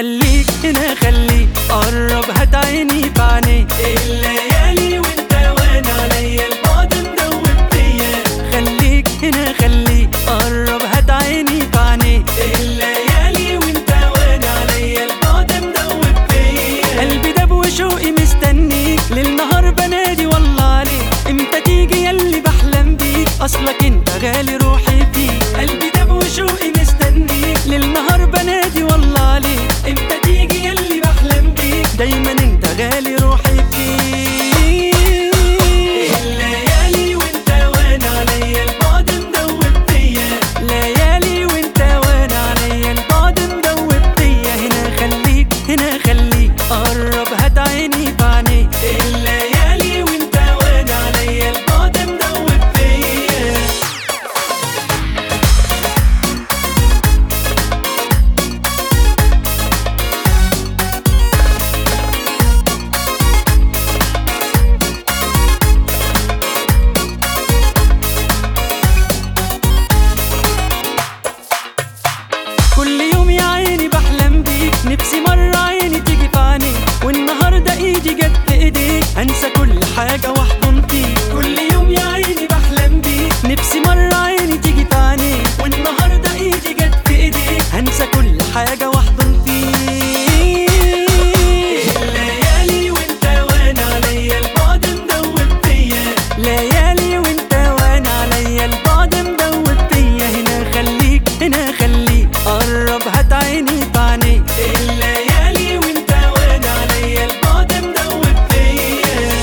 خليك هنا خليك قرب هات عيني في عينيك الليالي وانت وانا عليا البعد مدوب فيا خليك هنا خليك قرب هات عيني في عينيك الليالي وانت وانا عليا البعد مدوب فيا قلبي داب وشوقي مستنيك للنهار بنادي والله عليك امتى تيجي ياللي بحلم بيك اصلك انت غالي روحي فيك قلبي داب وشوقي مستنيك للنهار بنادي والله عليك امتى تيجي ياللي بحلم بيك دايما انت غالي روحي فيك الليالي وانت وانا عليا البعد مدوب فيا ليالي وانت وانا عليا البعد مدوب فيا هنا خليك هنا خليك قرب هات عيني في عينيك الليالي وانت وانا عليا البعد مدوب فيا كل يوم يا عيني بحلم بيك نفسي مرة عيني تيجي في عينيك والنهاردة ايدي جت في ايديك انسى كل حاجة واحضن فيك كل يوم يا عيني بحلم بيك نفسي مرة عيني تيجي في عينيك والنهاردة ايدي جت في ايديك هنسى كل حاجة واحضن فيك الليالي وانت وانا عليا البعد مدوب فيا ليالي وانت وانا عليا البعد مدوب فيا هنا خليك هنا خليك قرب هات عيني في عينيك الليالي وانت وانا عليا البعد مدوب فيا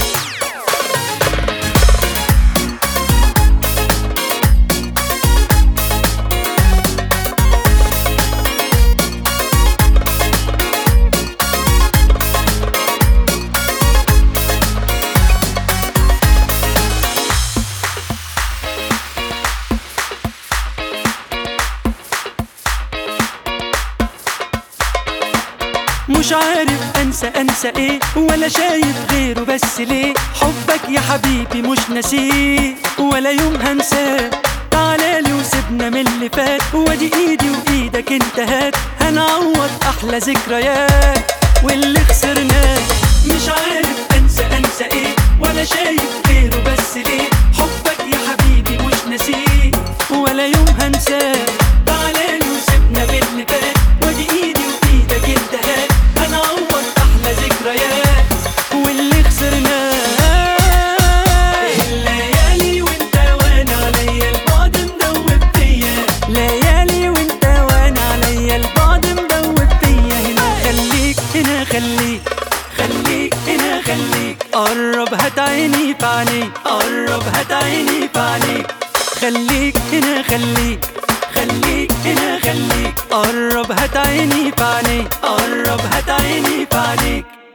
مش عارف انسى انسى ايه ولا شايف غيره بس ليه حبك يا حبيبي مش ناسيه ولا يوم هنساه تعالالي وسيبنا من اللي فات وادي ايدي وايدك انت هات هنعوض احلى ذكريات واللي خسرناه مش عارف انسى انسى ايه ولا شايف غيره بس ليه حبك يا حبيبي مش ناسيه ولا يوم هنساه تعالالي وسيبنا من اللي فات وادي ايدي وايدك انت هات هنعوض احلى ذكريات واللي خسرناه الليالي وانت وانا عليا البعد مدوب فيا ليالي وانت وانا عليا البعد مدوب فيا هنا خليك هنا خليك خليك هنا خليك قرب هات عيني في عينيك قرب هات عيني في عينيك خليك هنا خليك خليك هنا خليك قرب هات عيني في عينيك قرب هات عيني في عينيك